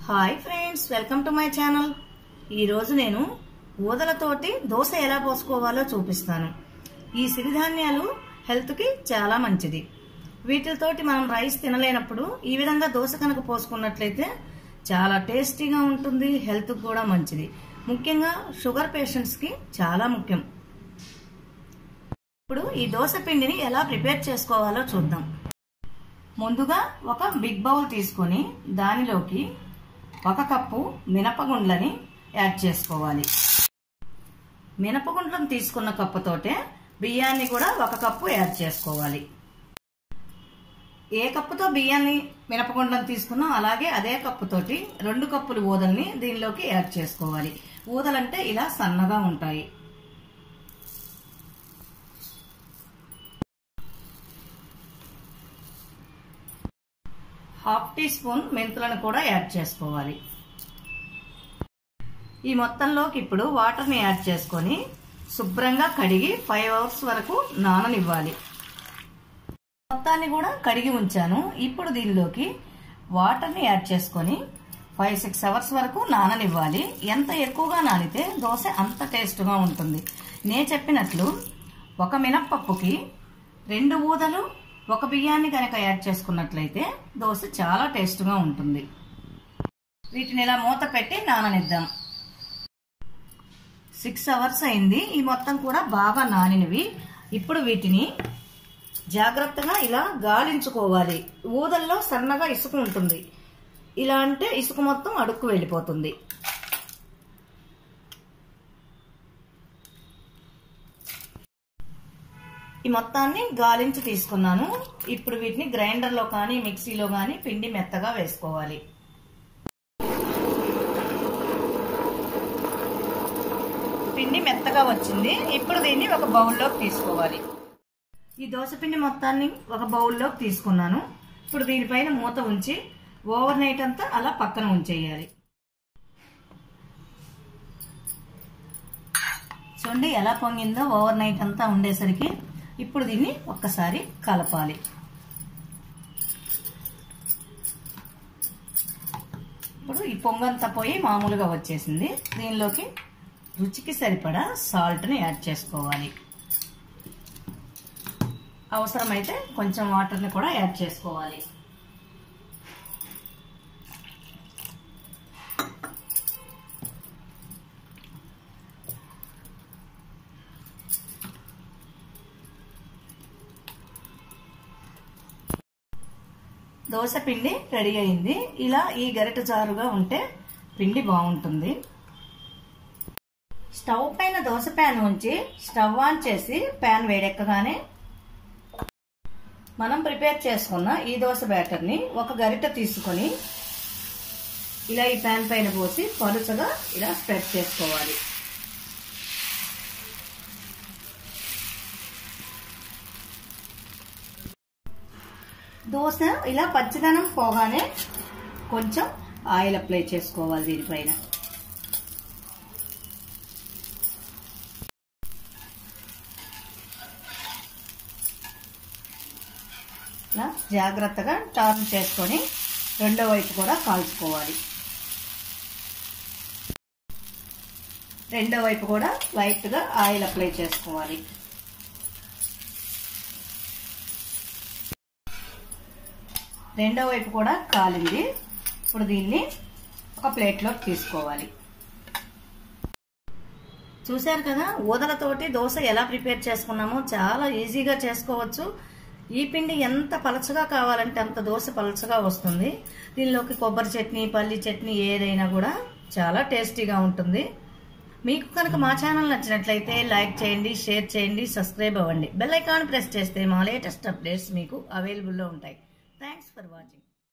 hi friends welcome to my channel ఈరోజు నేను ఊదలతోటి దోశ ఎలా పోసుకోవాలో చూపిస్తాను ఈ సిరిధాన్యాలు హెల్త్కి చాలా మంచిది వీటితోటి మనం రైస్ తినలేనప్పుడు ఈ విధంగా దోశ కనుక పోసుకున్నట్లయితే చాలా టేస్టీగా ఉంటుంది హెల్త్కి కూడా మంచిది ముఖ్యంగా షుగర్ పేషెంట్స్కి చాలా ముఖ్యం ఇప్పుడు ఈ దోశ పిండిని ఎలా ప్రిపేర్ చేసుకోవాలో చూద్దాం ముందుగా ఒక బిగ్ బౌల్ తీసుకొని దానిలోకి ఒక కప్పు మినపగుండ్లని యాడ్ చేసుకోవాలి మినపగుండ్లను తీసుకున్న కప్పుతోటే బియ్యాన్ని కూడా ఒక కప్పు యాడ్ చేసుకోవాలి ఏ కప్పుతో బియ్యాన్ని మినపగుండ్లను తీసుకున్నా అలాగే అదే కప్పుతోటి రెండు కప్పులు ఊదల్ని దీనిలోకి యాడ్ చేసుకోవాలి ఊదలంటే ఇలా సన్నగా ఉంటాయి హాఫ్ టీ స్పూన్ మెంతులను కూడా యాడ్ చేసుకోవాలి ఈ మొత్తంలోకి ఇప్పుడు వాటర్ని యాడ్ చేసుకొని శుభ్రంగా కడిగి ఫైవ్ అవర్స్ వరకు నాననివ్వాలి మొత్తాన్ని కూడా కడిగి ఉంచాను ఇప్పుడు దీనిలోకి వాటర్ని యాడ్ చేసుకొని ఫైవ్ సిక్స్ అవర్స్ వరకు నాననివ్వాలి ఎంత ఎక్కువగా నానితే దోశ అంత టేస్ట్గా ఉంటుంది నేను చెప్పినట్లు ఒక మినప్పప్పుకి రెండు ఊదలు ఒక బియ్యాన్ని కనుక యాడ్ చేసుకున్నట్లయితే దోశ చాలా టేస్ట్గా ఉంటుంది వీటిని ఇలా మూత పెట్టి నాననిద్దాం సిక్స్ అవర్స్ అయింది ఈ మొత్తం కూడా బాగా నానినవి ఇప్పుడు వీటిని జాగ్రత్తగా ఇలా గాలించుకోవాలి ఊదల్లో సన్నగా ఇసుక ఉంటుంది ఇలా అంటే ఇసుక మొత్తం అడుక్కు వెళ్ళిపోతుంది ఈ మొత్తాన్ని గాలించి తీసుకున్నాను ఇప్పుడు వీటిని గ్రైండర్లో కానీ మిక్సీలో కానీ పిండి మెత్తగా వేసుకోవాలి పిండి మెత్తగా వచ్చింది ఇప్పుడు దీన్ని ఒక బౌల్లోకి తీసుకోవాలి ఈ దోశ పిండి మొత్తాన్ని ఒక బౌల్లోకి తీసుకున్నాను ఇప్పుడు దీనిపైన మూత ఉంచి ఓవర్ నైట్ అంతా అలా పక్కన ఉంచేయాలి చూడండి ఎలా పొంగిందో ఓవర్ నైట్ అంతా ఉండేసరికి ఇప్పుడు దీన్ని ఒక్కసారి కలపాలి ఇప్పుడు ఈ పొంగంతా పోయి మామూలుగా వచ్చేసింది దీనిలోకి రుచికి సరిపడా సాల్ట్ని యాడ్ చేసుకోవాలి అవసరమైతే కొంచెం వాటర్ని కూడా యాడ్ చేసుకోవాలి దోశ పిండి రెడీ అయింది ఇలా ఈ గరిట జారుగా ఉంటే పిండి బాగుంటుంది స్టవ్ పైన దోశ ప్యాన్ ఉంచి స్టవ్ ఆన్ చేసి ప్యాన్ వేడెక్కగానే మనం ప్రిపేర్ చేసుకున్న ఈ దోశ బ్యాటర్ని ఒక గరిట తీసుకొని ఇలా ఈ ప్యాన్ పైన పోసి పలుచగా ఇలా స్ప్రెడ్ చేసుకోవాలి దోశ ఇలా పచ్చిదనం పోగానే కొంచెం ఆయిల్ అప్లై చేసుకోవాలి దీనిపైన ఇలా జాగ్రత్తగా టర్న్ చేసుకొని రెండో వైపు కూడా కాల్చుకోవాలి రెండో వైపు కూడా లైట్గా ఆయిల్ అప్లై చేసుకోవాలి రెండో వైపు కూడా కాలింది ఇప్పుడు దీన్ని ఒక ప్లేట్లోకి తీసుకోవాలి చూశారు కదా ఊదలతోటి దోశ ఎలా ప్రిపేర్ చేసుకున్నామో చాలా ఈజీగా చేసుకోవచ్చు ఈ పిండి ఎంత పలచగా కావాలంటే అంత దోశ పలచగా వస్తుంది దీనిలోకి కొబ్బరి చట్నీ పల్లి చట్నీ ఏదైనా కూడా చాలా టేస్టీగా ఉంటుంది మీకు కనుక మా ఛానల్ నచ్చినట్లయితే లైక్ చేయండి షేర్ చేయండి సబ్స్క్రైబ్ అవ్వండి బెల్ ఐకాన్ ప్రెస్ చేస్తే మా లేటెస్ట్ అప్డేట్స్ మీకు అవైలబుల్లో ఉంటాయి థ్యాంక్స్ ఫర్ వాచింగ్